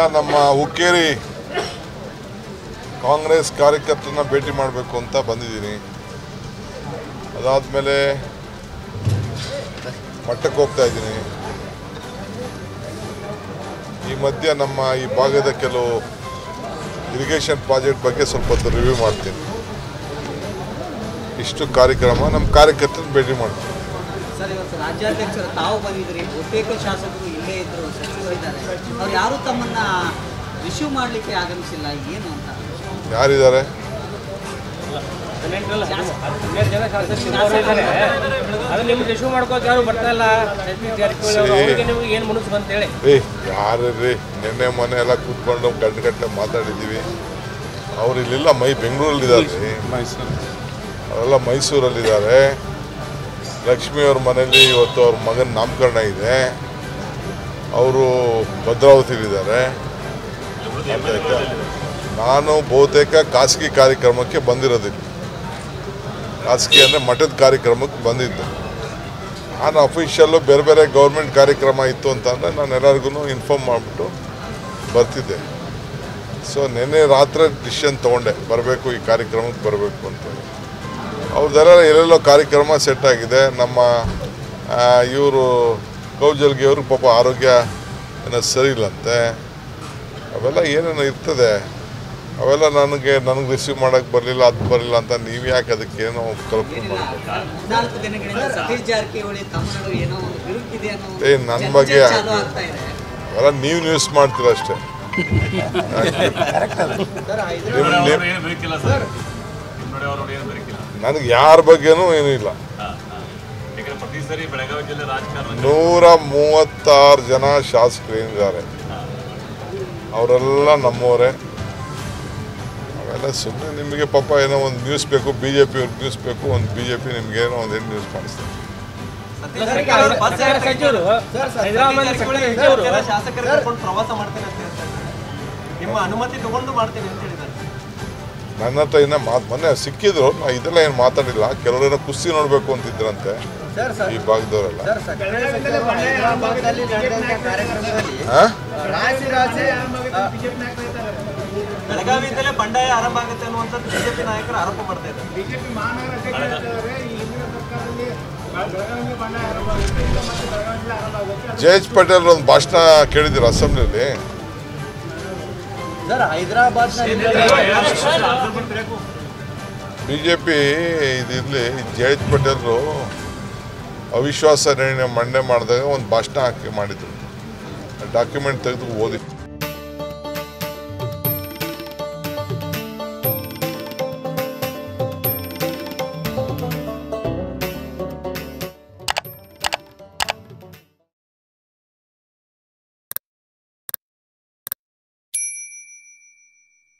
ನಮ್ಮ ಹುಕ್ಕೇರಿ ಕಾಂಗ್ರೆಸ್ ಕಾರ್ಯಕರ್ತರನ್ನ ಭೇಟಿ ಮಾಡಬೇಕು ಅಂತ ಬಂದಿದ್ದೀನಿ ಅದಾದಮೇಲೆ ಮಠಕ್ಕೆ ಹೋಗ್ತಾ ಇದ್ದೀನಿ ಈ ಮಧ್ಯೆ ನಮ್ಮ ಈ ಭಾಗದ ಕೆಲವು ಇರಿಗೇಷನ್ ಪ್ರಾಜೆಕ್ಟ್ ಬಗ್ಗೆ ಸ್ವಲ್ಪ ಹೊತ್ತು ರಿವ್ಯೂ ಮಾಡ್ತೀನಿ ಇಷ್ಟು ಕಾರ್ಯಕ್ರಮ ನಮ್ಮ ಕಾರ್ಯಕರ್ತರನ್ನ ಭೇಟಿ ಮಾಡ್ತೀನಿ ಸರ್ ಇವತ್ತು ರಾಜ್ಯಾಧ್ಯಕ್ಷರು ತಾವು ಬಂದಿದ್ರಿ ಬಹುತೇಕ ಶಾಸಕರು ಇಲ್ಲೇ ಇದ್ರು ಸಚಿವರು ಇದ್ದಾರೆ ಅವ್ರು ಯಾರು ತಮ್ಮನ್ನ ರಿಸೀವ್ ಮಾಡಲಿಕ್ಕೆ ಆಗಮಿಸಿಲ್ಲ ಏನು ಅಂತ ಯಾರಿದ್ದಾರೆ ಹದಿನೆಂಟರಲ್ಲಿ ಹದಿನೈದು ಜನ ಶಾಸಕರು ಇದ್ದಾರೆ ಅದು ನಿಮ್ಗೆ ರಿಶ್ಯೂ ಮಾಡ್ಕೋಕೆ ಯಾರು ಬರ್ತಾ ಇಲ್ಲ ಸತೀಶ್ ಜಾರಕಿಹೊಳಿ ಅವರು. ಅವ್ರಿಗೆ ನಿಮ್ಗೆ ಏನು ಮುನಿಸ್ ಬಂತೇಳಿ ರೀ ಯಾರು ರೀ ನಿನ್ನೆ ಮೊನ್ನೆ ಎಲ್ಲ ಕೂತ್ಕೊಂಡು ಗಂಟೆ ಗಂಟೆ ಮಾತಾಡಿದ್ದೀವಿ ಅವ್ರು ಇಲ್ಲಿಲ್ಲ ಮೈ ಬೆಂಗಳೂರಲ್ಲಿದ್ದಾರೆ ರೀ ಅವರೆಲ್ಲ ಮೈಸೂರಲ್ಲಿದ್ದಾರೆ ಲಕ್ಷ್ಮಿ ಅವ್ರ ಮನೇಲಿ ಇವತ್ತು ಅವ್ರ ಮಗನ ನಾಮಕರಣ ಇದೆ ಅವರು ಭದ್ರಾವತಿಲಿದ್ದಾರೆ ಅರ್ಥಾಯ್ತಾ? ನಾನು ಬಹುತೇಕ ಖಾಸಗಿ ಕಾರ್ಯಕ್ರಮಕ್ಕೆ ಬಂದಿರೋದಿಲ್ಲ ಖಾಸಗಿ ಅಂದರೆ ಮಠದ ಕಾರ್ಯಕ್ರಮಕ್ಕೆ ಬಂದಿದ್ದೆ ನಾನು ಅಫಿಷಿಯಲ್ಲು ಬೇರೆ ಬೇರೆ ಗೌರ್ಮೆಂಟ್ ಕಾರ್ಯಕ್ರಮ ಇತ್ತು ಅಂತಂದರೆ ನಾನು ಎಲ್ಲರಿಗೂ ಇನ್ಫಾರ್ಮ್ ಮಾಡಿಬಿಟ್ಟು ಬರ್ತಿದ್ದೆ ಸೊ ನಿನ್ನೆ ರಾತ್ರಿ ಡಿಸಿಷನ್ ತೊಗೊಂಡೆ ಬರಬೇಕು ಈ ಕಾರ್ಯಕ್ರಮಕ್ಕೆ ಬರಬೇಕು ಅಂತೇಳಿ ಅವ್ರದ್ದೆಲ್ಲ ಎಲ್ಲೆಲ್ಲೋ ಕಾರ್ಯಕ್ರಮ ಸೆಟ್ ಆಗಿದೆ ನಮ್ಮ ಇವರು ಕೌಜಲ್ಗಿ ಅವರು ಪಾಪ ಆರೋಗ್ಯ ಏನೋ ಸರಿ ಇಲ್ಲಂತೆ ಅವೆಲ್ಲ ಏನೇನೋ ಇರ್ತದೆ ಅವೆಲ್ಲ ನನಗೆ ನನಗೆ ರಿಸೀವ್ ಮಾಡೋಕ್ಕೆ ಬರಲಿಲ್ಲ ಅದು ಬರಲಿಲ್ಲ ಅಂತ ನೀವು ಯಾಕೆ ಅದಕ್ಕೆ ಏನೋ ಕಲ್ಪನೆ ಏನಿಲ್ಲ ಮಾಡ್ಬೇಕು ನಾಲ್ಕು ದಿನಗಳಿಂದ ಸತೀಶ್ ಜಾರಕಿಹೊಳಿ ತಮ್ಮ ನಡುವೆ ಏನೋ ಒಂದು ಬಿರುಕಿದೆ ಅನ್ನೋ ಒಂದು ಏ, ನನ್ ಚರ್ಚೆ ಬಗ್ಗೆ- ಚಾಲು ಆಗ್ತಾ ಇದೆ ಅವೆಲ್ಲ ನೀವು ನ್ಯೂಸ್ ಮಾಡ್ತೀರ ಅಷ್ಟೇ ನಿಮ್- ನಿಮ್- ಏನು ಬೇಕಿಲ್ಲ ಸರ್ ನೋಡಿ ಅವ್ರು ಏನು ಬೇಕಿಲ್ಲ ನನಗೆ ಯಾರ ಬಗ್ಗೆನೂ ಏನೂ ಇಲ್ಲ ಯಾಕಂದ್ರೆ ಪ್ರತಿ ಸರಿ ಬೆಳಗಾವಿ ಜಿಲ್ಲೆ ರಾಜಕಾರಣ ನೂರ ಮೂವತ್ತಾರು ಜನ ಶಾಸಕರು ಏನಿದ್ದಾರೆ ಅವರೆಲ್ಲ ನಮ್ಮವರೇ ಅವೆಲ್ಲ ಸುಮ್ಮನೆ ನಿಮಗೆ ಪಾಪ ಏನೋ ಒಂದು ನ್ಯೂಸ್ ಬೇಕು ಬಿ ಜೆ ಪಿ ಅವ್ರಿಗೆ ನ್ಯೂಸ್ ಬೇಕು ಒಂದು ಬಿ ಜೆ ಪಿ ನಿಮ್ಗೆ ಏನೋ ಒಂದು ಏನು ನ್ಯೂಸ್ ಮಾಡಿಸ್ತಾರೆ ಸರ್ಕಾರ ಸಚಿವರು ಹೈದರಾಬಾದ್ ಸರ್ಕಾರ ಸಚಿವರು ಶಾಸಕರು ಕರ್ಕೊಂಡು ಪ್ರವಾಸ ಮಾಡ್ತೇನೆ ಅಂತ ಹೇಳ್ತಾರೆ ನಿಮ್ಮ ಅನುಮತಿ ತಗೊಂಡು ಮಾಡ್ತೇನೆ ಅಂತ ಹೇಳಿದ್ದಾರೆ ನನ್ನ ಹತ್ರ ಇನ್ನ ಮಾತು ಮೊನ್ನೆ ಸಿಕ್ಕಿದ್ರು ನಾ ಇದೆಲ್ಲ ಏನು ಮಾತಾಡಿಲ್ಲ ಕೆಲವರೇನೋ ಕುಸ್ತಿ ನೋಡಬೇಕು ಅಂತಿದ್ರಂತೆ ಈ ಭಾಗದವರೆಲ್ಲ ಹೈದರಾಬಾದ್ನಲ್ಲಿ ನಡೆದಂತ ಕಾರ್ಯಕ್ರಮದಲ್ಲಿ ಹಾಂ ರಾಶಿ ರಾಶಿ ಬೆಳಗಾವಿಯಿಂದಲೇ ಬಂಡಾಯ ಆರಂಭ ಆಗುತ್ತೆ ಅನ್ನುವಂಥದ್ದು ಬಿಜೆಪಿ ನಾಯಕರು ಆರೋಪ ಮಾಡ್ತಾ ಇದ್ದಾರೆ ಜಯೇಶ್ ಪಟೇಲ್ ಒಂದು ಭಾಷಣ ಕೇಳಿದ್ದೀರ ಅಸೆಂಬ್ಲಿಯಲ್ಲಿ sir Hyderabad B J P ಇದಿರಲಿ ಜಯೇಶ್ ಪಟೇಲ್ರು ಅವಿಶ್ವಾಸ ನಿರ್ಣಯ ಮಂಡನೆ ಮಾಡಿದಾಗ ಒಂದು ಭಾಷಣ ಹಾಕಿ ಮಾಡಿದ್ರು ಡಾಕ್ಯುಮೆಂಟ್ ತೆಗೆದು ಓದಿ